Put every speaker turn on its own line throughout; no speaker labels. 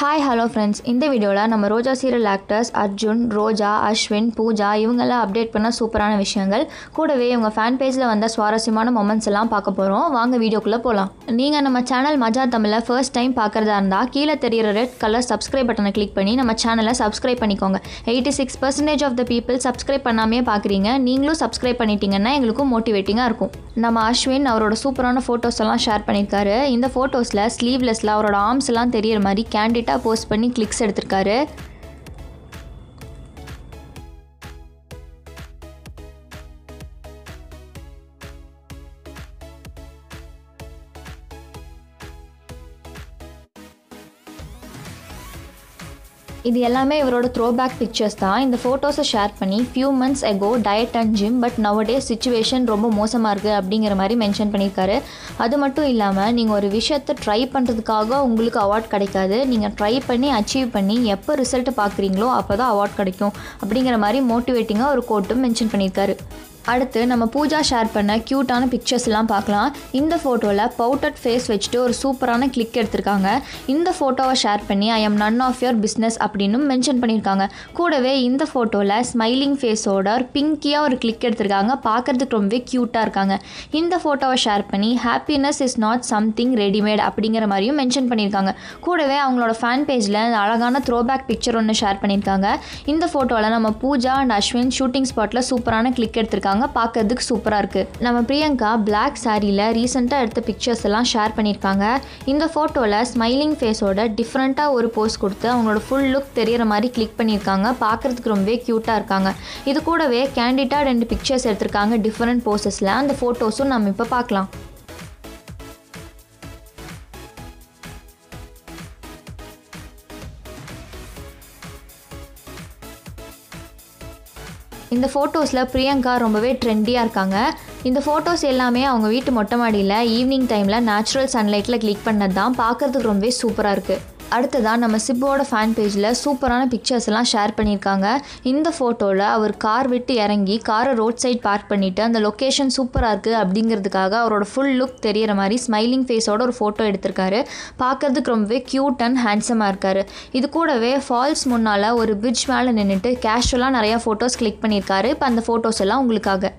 hi hello friends இந்த வீடியோவில் நம்ம ரோஜா சீரியல் ஆக்டர்ஸ் அர்ஜுன் ரோஜா அஸ்வின் பூஜா இவங்கெல்லாம் அப்டேட் பண்ண சூப்பரான விஷயங்கள் கூடவே இவங்க ஃபேன் பேஜில் வந்த சுவாரஸ்யமான மொமெண்ட்ஸ் எல்லாம் பார்க்க போகிறோம் வாங்க வீடியோக்குள்ளே போகலாம் நீங்கள் நம்ம சேனல் மஜா தமிழை ஃபர்ஸ்ட் டைம் பார்க்குறதா இருந்தால் கீழே தெரியிற ரெட் கலர் சப்ஸ்கிரைப் பட்டனை கிளிக் பண்ணி நம்ம சேனலை சப்ஸ்கிரைப் பண்ணிக்கோங்க eighty six percentage of the people subscribe பண்ணாமே பார்க்குறீங்க நீங்களும் சப்ஸ்கிரைப் பண்ணிட்டீங்கன்னா எங்களுக்கும் மோட்டிவேட்டிங்காக இருக்கும் நம்ம அஸ்வின் அவரோட சூப்பரான ஃபோட்டோஸ் எல்லாம் ஷேர் பண்ணியிருக்காரு இந்த ஃபோட்டோஸில் ஸ்லீவ்லெஸில் அவரோட ஆர்ம்ஸ் எல்லாம் தெரியற மாதிரி கேண்டிட்டாக போஸ்ட் பண்ணி கிளிக்ஸ் எடுத்திருக்காரு இது எல்லாமே இவரோட த்ரோ பேக் பிக்சர்ஸ் தான் இந்த ஃபோட்டோஸை ஷேர் பண்ணி few months ago diet and gym but nowaday situation ரொம்ப மோசமாக இருக்குது அப்படிங்கிற மாதிரி மென்ஷன் பண்ணியிருக்காரு அது மட்டும் இல்லாமல் நீங்கள் ஒரு விஷயத்தை ட்ரை பண்ணுறதுக்காக உங்களுக்கு அவார்ட் கிடைக்காது நீங்கள் ட்ரை பண்ணி அச்சீவ் பண்ணி எப்போ ரிசல்ட் பார்க்குறீங்களோ அப்போ தான் அவார்ட் கிடைக்கும் அப்படிங்கிற மாதிரி மோட்டிவேட்டிங்காக ஒரு கோட்டும் மென்ஷன் பண்ணியிருக்காரு அடுத்து நம்ம பூஜா ஷேர் பண்ண க்யூட்டான பிக்சர்ஸ் எல்லாம் பார்க்கலாம் இந்த ஃபோட்டோவில் பவுட்டட் ஃபேஸ் வச்சுட்டு ஒரு சூப்பரான கிளிக் எடுத்திருக்காங்க இந்த ஃபோட்டோவை ஷேர் பண்ணி I am none of your business அப்படின்னு மென்ஷன் பண்ணியிருக்காங்க கூடவே இந்த ஃபோட்டோவில் ஸ்மைலிங் ஃபேஸோட ஒரு பிங்கியாக ஒரு கிளிக் எடுத்திருக்காங்க பார்க்குறதுக்கு ரொம்பவே க்யூட்டாக இருக்காங்க இந்த ஃபோட்டோவை ஷேர் பண்ணி happiness is not something readymade அப்படிங்கிற மாதிரியும் மென்ஷன் பண்ணியிருக்காங்க கூடவே அவங்களோட ஃபேன் பேஜில் அழகான த்ரோ பேக் பிக்சர் ஒன்று ஷேர் பண்ணியிருக்காங்க இந்த ஃபோட்டோவில் நம்ம பூஜா அண்ட் அஸ்வின் ஷூட்டிங் ஸ்பாட்டில் சூப்பரான கிளிக் எடுத்திருக்காங்க பண்ணியிருக்காங்க பார்க்கறதுக்கு சூப்பராக இருக்குது நம்ம பிரியங்கா பிளாக் சாரியில் ரீசெண்டாக எடுத்த பிக்சர்ஸ் எல்லாம் ஷேர் பண்ணியிருக்காங்க இந்த ஃபோட்டோவில் ஸ்மைலிங் ஃபேஸோட டிஃப்ரெண்ட்டாக ஒரு போஸ் கொடுத்து அவங்களோட ஃபுல் லுக் தெரியற மாதிரி கிளிக் பண்ணியிருக்காங்க பார்க்குறதுக்கு ரொம்பவே க்யூட்டாக இருக்காங்க இது கூடவே கேண்டிட்டாக ரெண்டு பிக்சர்ஸ் எடுத்திருக்காங்க டிஃப்ரெண்ட் போஸஸில் அந்த ஃபோட்டோஸும் நம்ம இப்போ பார்க்கலாம் இந்த ஃபோட்டோஸில் பிரியங்கா ரொம்பவே ட்ரெண்டியாக இருக்காங்க இந்த ஃபோட்டோஸ் எல்லாமே அவங்க வீட்டு மொட்டை மாடியில் ஈவினிங் டைமில் நேச்சுரல் சன்லைட்டில் கிளிக் பண்ணது தான் பார்க்குறதுக்கு ரொம்பவே சூப்பராக இருக்குது அடுத்ததாக நம்ம சிப்போட ஃபேன் பேஜில் சூப்பரான பிக்சர்ஸ் எல்லாம் ஷேர் பண்ணியிருக்காங்க இந்த ஃபோட்டோவில் அவர் கார் விட்டு இறங்கி காரை ரோட் சைட் பார்க் பண்ணிவிட்டு அந்த லொக்கேஷன் சூப்பராக இருக்குது அப்படிங்கிறதுக்காக அவரோட ஃபுல் லுக் தெரியிற மாதிரி ஸ்மைலிங் ஃபேஸோட ஒரு ஃபோட்டோ எடுத்திருக்காரு பார்க்கறதுக்கு ரொம்பவே க்யூட் அண்ட் ஹேண்ட்ஸமாக இருக்கார் இது கூடவே ஃபால்ஸ் முன்னால் ஒரு பிரிட்ஜ் மேலே நின்றுட்டு கேஷுவலாக நிறையா ஃபோட்டோஸ் கிளிக் பண்ணியிருக்காரு இப்போ அந்த ஃபோட்டோஸ் எல்லாம் உங்களுக்காக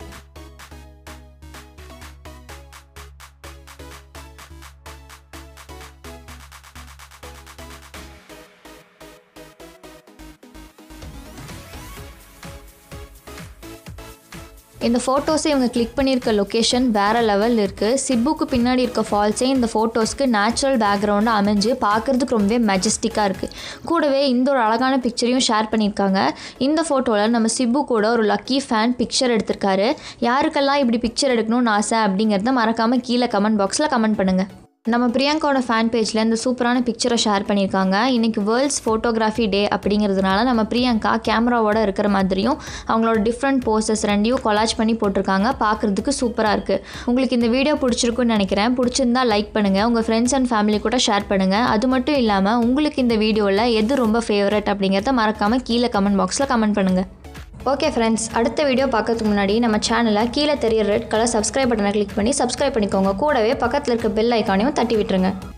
இந்த ஃபோட்டோஸை இவங்க கிளிக் பண்ணியிருக்க லொக்கேஷன் வேறு லெவலில் இருக்குது சிப்புக்கு பின்னாடி இருக்க ஃபால்ஸே இந்த ஃபோட்டோஸ்க்கு நேச்சுரல் பேக்ரவுண்டாக அமைஞ்சு பார்க்குறதுக்கு ரொம்பவே மெஜஸ்டிக்காக இருக்குது கூடவே இந்த ஒரு அழகான பிக்சரையும் ஷேர் பண்ணியிருக்காங்க இந்த ஃபோட்டோவில் நம்ம சிப்பு கூட ஒரு லக்கி ஃபேன் பிக்சர் எடுத்திருக்காரு யாருக்கெல்லாம் இப்படி பிக்சர் எடுக்கணும்னு ஆசை அப்படிங்கிறத மறக்காமல் கீழே கமெண்ட் பாக்ஸில் கமெண்ட் பண்ணுங்கள் நம்ம பிரியங்காவோட ஃபேன் பேஜில் இந்த சூப்பரான பிக்சரை ஷேர் பண்ணியிருக்காங்க இன்றைக்கி வேர்ல்ட்ஸ் ஃபோட்டோகிராஃபி டே அப்படிங்கிறதுனால நம்ம பிரியங்கா கேமராவோட இருக்கிற மாதிரியும் அவங்களோட டிஃப்ரெண்ட் போஸ்டர்ஸ் ரெண்டையும் கொலாஜ் பண்ணி போட்டிருக்காங்க பார்க்குறதுக்கு சூப்பராக இருக்குது உங்களுக்கு இந்த வீடியோ பிடிச்சிருக்குன்னு நினைக்கிறேன் பிடிச்சிருந்தா லைக் பண்ணுங்கள் உங்கள் ஃப்ரெண்ட்ஸ் அண்ட் ஃபேமிலி கூட ஷேர் பண்ணுங்கள் அது மட்டும் இல்லாமல் உங்களுக்கு இந்த வீடியோவில் எது ரொம்ப ஃபேவரட் அப்படிங்கிறத மறக்காமல் கீழே கமெண்ட் பாக்ஸில் கமெண்ட் பண்ணுங்கள் ஓகே ஃப்ரெண்ட்ஸ் அடுத்த வீடியோ பார்க்கறதுக்கு முன்னாடி நம்ம சேனலை கீழே தெரிய ரெட் கலர் சப்ஸ்கிரைப் பட்டனை கிளிக் பண்ணி சப்ஸ்கிரைப் பண்ணிக்கோங்க கூடவே பக்கத்தில் இருக்க பெல் ஐக்கானையும் தட்டி விட்டுருங்க